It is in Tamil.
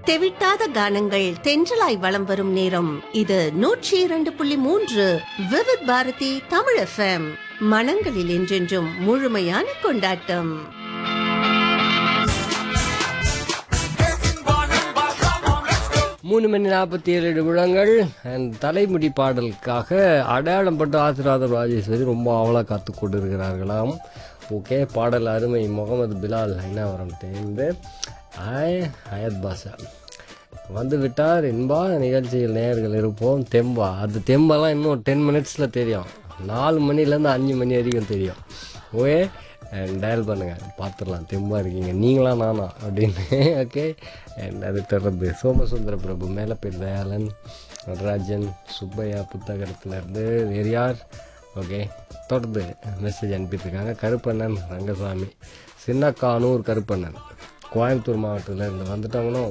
தெவிட்டாத கானங்கள் தென்றலாய் வலம் வரும் நேரம் இது நூற்றி இரண்டு புள்ளி மூன்று விவித் பாரதி தமிழ் எஃப்எம் மனங்களில் என்றென்றும் முழுமையான கொண்டாட்டம் மூணு மணி நாற்பத்தி ஏழு நிமிடங்கள் அண்ட் தலைமுடி பாடலுக்காக அடையாளம் பட்டு ஆசீர்வாதம் ராஜேஸ்வரி ரொம்ப ஆவலாக காத்து கொண்டு இருக்கிறார்களாம் ஓகே பாடல் அருமை முகமது பிலால் என்ன வரும் தேர்ந்து ஹாய் ஹயத் பாஷா வந்து விட்டார் என்பா நிகழ்ச்சியில் நேயர்கள் இருப்போம் தெம்பா அது தெம்பாலாம் இன்னும் டென் மினிட்ஸில் தெரியும் நாலு மணிலேருந்து அஞ்சு மணி வரைக்கும் தெரியும் ஓகே டயல் பண்ணுங்க பார்த்துடலாம் தெம்பா இருக்கீங்க நீங்களா நானா அப்படின்னு ஓகே அண்ட் அது தொடர்ந்து சோமசுந்தர பிரபு மேலப்பேர் தயாளன் நடராஜன் சுப்பையா புத்தகத்திலேருந்து வேறு யார் ஓகே தொடர்ந்து மெசேஜ் அனுப்பியிருக்காங்க கருப்பண்ணன் ரங்கசாமி சின்னக்கானூர் கருப்பண்ணன் கோயம்புத்தூர் மாவட்டத்தில் இருந்து வந்துட்டாங்கன்னு